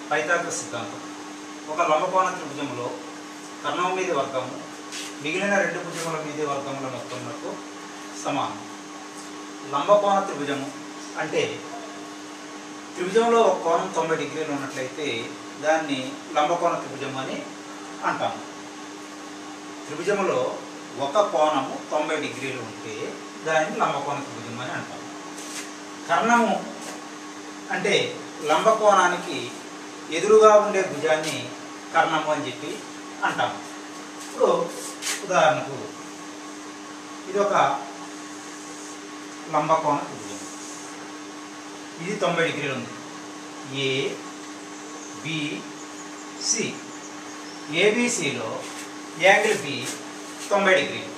Pythagoras సిద్ధాంతం ఒక లంబకోణ త్రిభుజంలో కర్ణం మీది వర్గము మిగిలిన రెండు భుజముల మీది వర్గముల మొత్తములకు సమానం లంబకోణ త్రిభుజము అంటే త్రిభుజంలో ఒక కోణం తొంభై డిగ్రీలు ఉన్నట్లయితే దాన్ని లంబకోణ త్రిభుజం అని అంటాము త్రిభుజములో ఒక కోణము తొంభై డిగ్రీలు ఉంటే దానిని లంబకోణ త్రిభుజం అని అంటాము కర్ణము అంటే లంబకోణానికి ఎదురుగా ఉండే భుజాన్ని కర్ణము అని చెప్పి అంటాము ఇప్పుడు ఉదాహరణకు ఇది ఒక లంబకోణ త్రిభుజం ఇది తొంభై డిగ్రీలు ఉంది ఏ బి సి ఏబిసిలో యాంగిల్ బి తొంభై డిగ్రీలు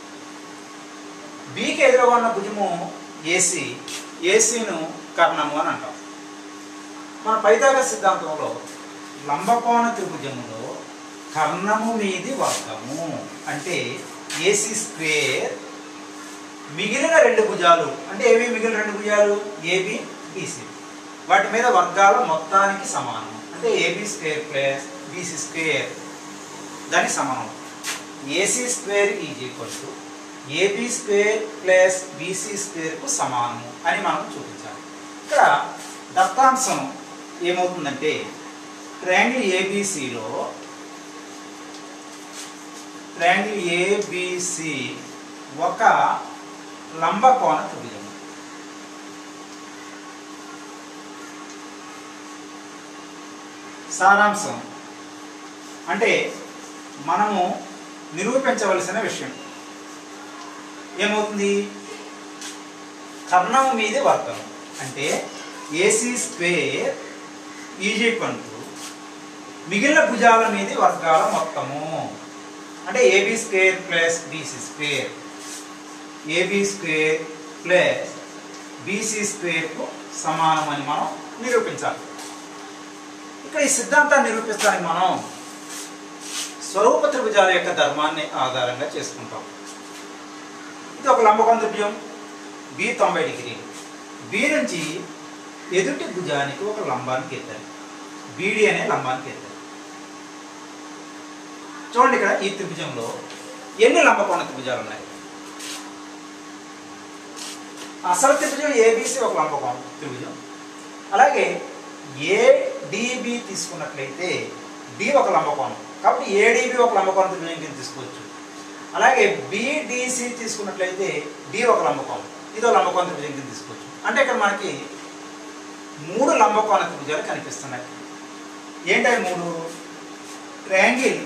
బికి ఎదురుగా ఉన్న భుజము ఏసీ ఏసీను కర్ణము అని అంటాం మన పైతాగ సిద్ధాంతంలో లంబకోణ త్రిభుజములో కర్ణము మీది వర్గము అంటే ఏసీ స్క్వేర్ మిగిలిన రెండు భుజాలు అంటే ఏవి మిగిలిన రెండు భుజాలు ఏబి బీసీ వాటి మీద వర్గాల మొత్తానికి సమానం అంటే AB square plus BC square దాని సమానం AC square is equal to AB square plus బీసీ స్క్వేర్కు సమానము అని మనం చూపించాలి ఇక్కడ దత్తాంశం ఏమవుతుందంటే ట్రయాంగిల్ ఏబిసిలో ట్రయాంగిల్ ఏబిసి ఒక లంబకోణ త్రిభుజం సారాంశం అంటే మనము నిరూపించవలసిన విషయం ఏమవుతుంది కర్ణం మీది వర్గం అంటే AC square is equal to మిగిలిన భుజాల మీది వర్గాల మొత్తము అంటే AB square plus BC square AB square plus బీసీ స్క్వేర్కు సమానమని మనం నిరూపించాలి ఇక్కడ ఈ సిద్ధాంతాన్ని నిరూపించడానికి మనం స్వరూప త్రిభుజాల యొక్క ధర్మాన్ని ఆధారంగా చేసుకుంటాం ఇది ఒక లంబకోణ త్రిభుజం బి తొంభై డిగ్రీలు బి నుంచి ఎదుటి భుజానికి ఒక లంబానికి ఎత్తాలి బీడి అనే లంబానికి ఎత్తాలి చూడండి ఇక్కడ ఈ త్రిభుజంలో ఎన్ని లంబకోణ త్రిభుజాలు ఉన్నాయి అసలు త్రిభుజం ఏబిసి ఒక లంబకోణం త్రిభుజం అలాగే ఏడిబి తీసుకున్నట్లయితే డి ఒక లంబకోణం కాబట్టి ఏడిబి ఒక లంబకోణ త్రిభుజం కింద తీసుకోవచ్చు అలాగే బిడిసి తీసుకున్నట్లయితే డి ఒక లంబకోణం ఇదో లంబకోణ త్రిభుజం కింద తీసుకోవచ్చు అంటే ఇక్కడ మనకి మూడు లంబకోణ త్రిభుజాలు కనిపిస్తున్నాయి ఏంటవి మూడు triangle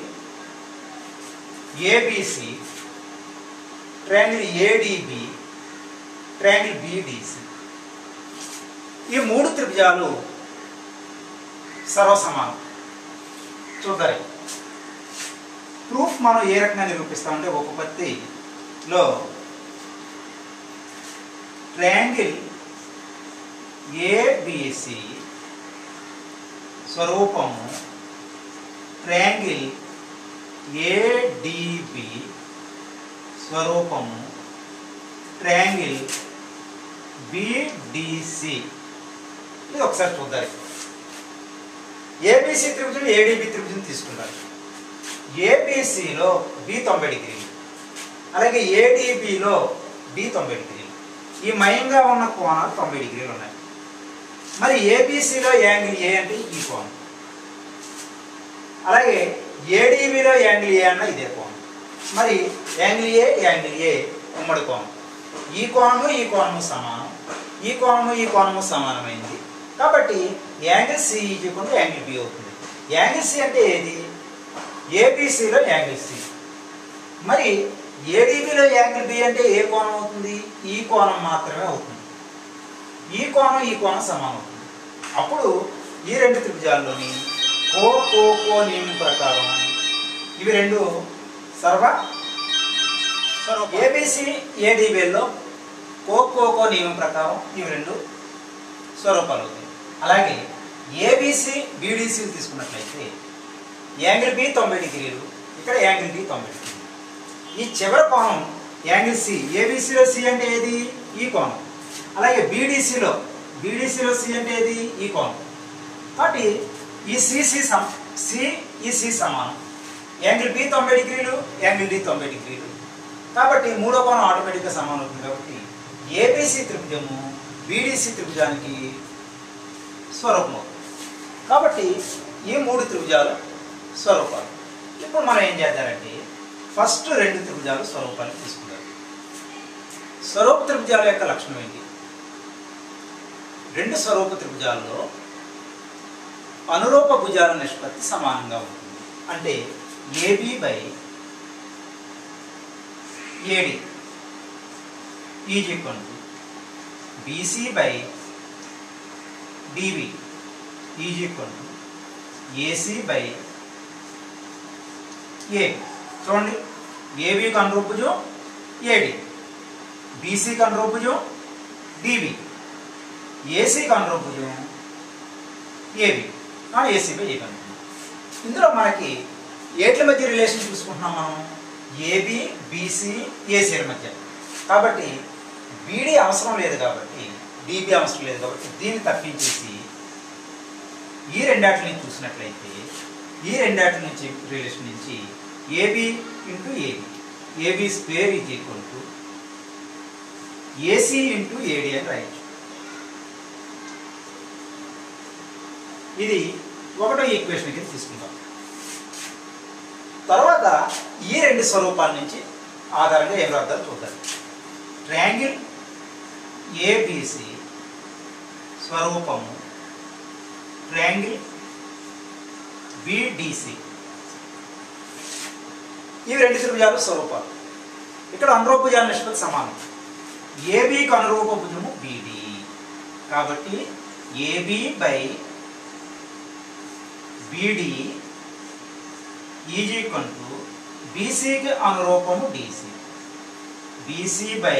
ABC triangle ADB triangle BDC ఈ మూడు త్రిభుజాలు సర్వసమానం చూద్దాం ప్రూఫ్ మనం ఏ రకంగా నిరూపిస్తామంటే ఉపపత్తిలో ట్రయాంగిల్ ఏబిసి స్వరూపము ట్రయాంగిల్ ఏడిబి స్వరూపము ట్రయాంగిల్ బిడిసి ఇది ఒకసారి చూద్దాం ఏబిసి త్రిభుజం ఏడిబి త్రిభుజం తీసుకుంటారు ఏబిసిలో బి తొంభై డిగ్రీలు అలాగే ఏడిబిలో బి తొంభై డిగ్రీలు ఈ మయంగా ఉన్న కోణాలు తొంభై డిగ్రీలు ఉన్నాయి మరి ఏబిసిలో యాంగిల్ ఏ అంటే ఈ కోణం అలాగే ఏడిబిలో యాంగిల్ ఏ అన్న ఇదే కోణం మరి యాంగిల్ ఏ యాంగిల్ ఏ ఉమ్మడి కోణం ఈ కోణము ఈ కోణము సమానం ఈ కోణము ఈ కోణము సమానమైంది కాబట్టి angle C equal angle B అవుతుంది యాంగిల్ సి అంటే ఏది ఏబిసిలో యాంగిల్ సి మరి ఏడిబిలో యాంగిల్ బి అంటే ఏ కోణం అవుతుంది ఈ కోణం మాత్రమే అవుతుంది ఈ కోణం ఈ కోణం సమానం అవుతుంది అప్పుడు ఈ రెండు త్రిభుజాల్లోని కో కో కో నియమం ప్రకారం ఇవి రెండు సర్వ ఏబిసి ఏడిబిలో కో కో కో నియమం ప్రకారం ఇవి రెండు స్వరూపాలు అవుతాయి అలాగే ఏబిసి బీడీసీలు తీసుకున్నట్లయితే యాంగిల్ బి తొంభై డిగ్రీలు ఇక్కడ యాంగిల్ బి తొంభై డిగ్రీలు ఈ చివరి కోణం యాంగిల్ సి ఏబిసిలో సి అంటే ఏది ఈ కోణం అలాగే బీడీసీలో బీడీసీలో సి అంటే ఏది ఈ కోణం కాబట్టి ఈ సిసి సమ సి ఈ సి సమానం యాంగిల్ బి తొంభై డిగ్రీలు యాంగిల్ డి తొంభై డిగ్రీలు కాబట్టి మూడో కోణం ఆటోమేటిక్గా సమానం అవుతుంది కాబట్టి ఏబిసి త్రిభుజము బీడీసీ త్రిభుజానికి స్వరూపం అవుతుంది కాబట్టి ఈ మూడు త్రిభుజాలు స్వరూపాలు ఇప్పుడు మనం ఏం చేద్దామంటే ఫస్ట్ రెండు త్రిభుజాలు స్వరూపాన్ని తీసుకుందాం స్వరూప త్రిభుజాల యొక్క లక్షణం ఏంటి రెండు స్వరూప త్రిభుజాల్లో అనురూప భుజాల నిష్పత్తి సమానంగా ఉంటుంది అంటే AB by AD is equal to BC by DB is equal to AC by A చూడండి ఏబికి అనురూపుజం ఏడి బీసీకి అనురూపుజం డిబి ఏసీకి అనురూపుజం ఏబి ఏసీ బై ఏ కనుక్కుందాం ఇందులో మనకి ఏట్ల మధ్య రిలేషన్ చూసుకుంటున్నాం మనం ఏబి బీసీ ఏసీల మధ్య కాబట్టి బీడీ అవసరం లేదు కాబట్టి డిబి అవసరం లేదు కాబట్టి దీన్ని తప్పించేసి ఈ రెండాటి నుంచి చూసినట్లయితే ఈ రెండాటి నుంచి రిలేషన్ నుంచి AB into AB AB square is equal to AC into AD అని రాయొచ్చు ఇది ఒకటో ఈక్వేషన్ కింద తీసుకుందాం తర్వాత ఈ రెండు స్వరూపాల నుంచి ఆధారంగా ఏం రాద్దాం చూద్దాం ట్రయాంగిల్ ఏబిసి స్వరూపము ట్రయాంగిల్ బిడిసి ఇవి రెండు త్రిభుజాలు స్వరూపాలు ఇక్కడ అనురూప భుజాల నిష్పత్తి సమానం ఏబికి అనురూప భుజము బిడి కాబట్టి AB by BD is equal to బీసీకి అనురూపము DC BC by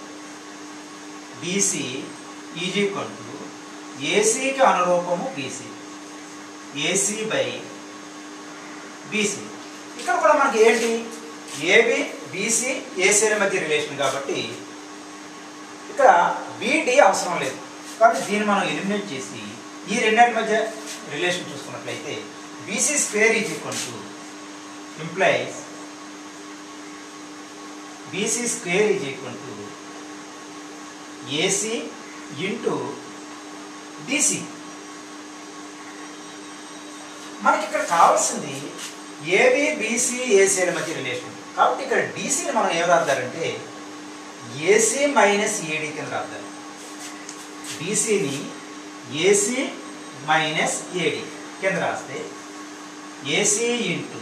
DC is equal to ఏసీకి అనురూపము బీసీ ఏసీ బై బీసీ ఇక్కడ కూడా మనకి ఏంటి ఏబి బీసీ ఏసీల మధ్య రిలేషన్ కాబట్టి ఇక్కడ బీడి అవసరం లేదు కాబట్టి దీన్ని మనం ఎలిమినేట్ చేసి ఈ రెండింటి మధ్య రిలేషన్ చూసుకున్నట్లయితే BC square is equal to implies BC square is equal to AC into DC మనకి ఇక్కడ కావాల్సింది ఏబి బీసీ ఏసీల మధ్య రిలేషన్ కాబట్టి ఇక్కడ డీసీని మనం ఏం రాద్దారంటే ఏసీ మైనస్ ఏడి కింద రాద్దాం డీసీని ఏసీ మైనస్ ఏడి కింద రాస్తే AC into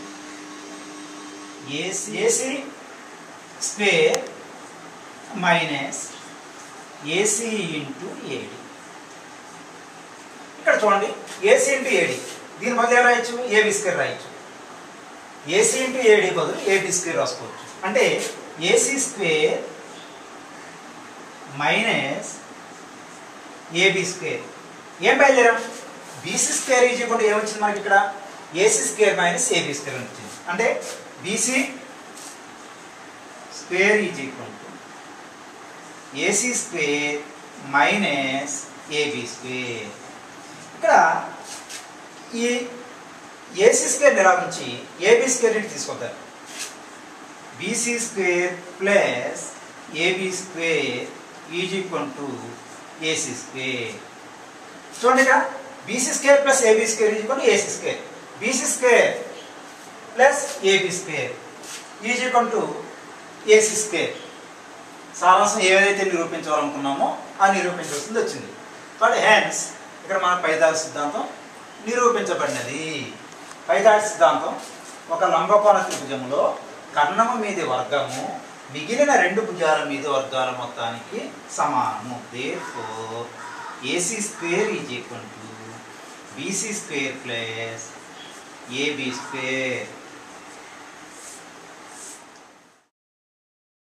AC AC square minus AC into AD ఇక్కడ చూడండి ఏసీ ఇంటూ ఏడి దీని బదులు ఏం రాయొచ్చు ఏబి స్క్వేర్ రాయొచ్చు ఏసీ ఇంటూ ఏడి బదులు ఏబి స్క్వేర్ రాసుకోవచ్చు అంటే AC square minus AB square ఏం బయలుదేరాం బీసీ స్క్వేర్ ఈజ్ ఈక్వల్ ఏమొచ్చింది మనకి ఇక్కడ AC square minus AB square అని వచ్చింది అంటే BC square is equal to AC square minus AB square ఇక్కడ ఈ ఏసీ స్క్వేర్ ఎలా నుంచి ఏబి స్క్వేర్ ఇంటి తీసుకొద్దాం BC square plus AB square is equal to AC square చూడండి ఇక్కడ BC square plus AB square is equal to AC square BC square plus AB square is equal to AC square సారాంశం ఏదైతే నిరూపించాలనుకున్నామో ఆ నిరూపించాల్సింది వచ్చింది కాబట్టి హ్యాన్స్ ఇక్కడ మన పైదాల సిద్ధాంతం నిరూపించబడినది పైదాల సిద్ధాంతం ఒక లంబకోణ త్రిభుజంలో కర్ణము మీది వర్గము మిగిలిన రెండు భుజాల మీద వర్గాల మొత్తానికి సమానము therefore AC square is equal to BC square plus AB square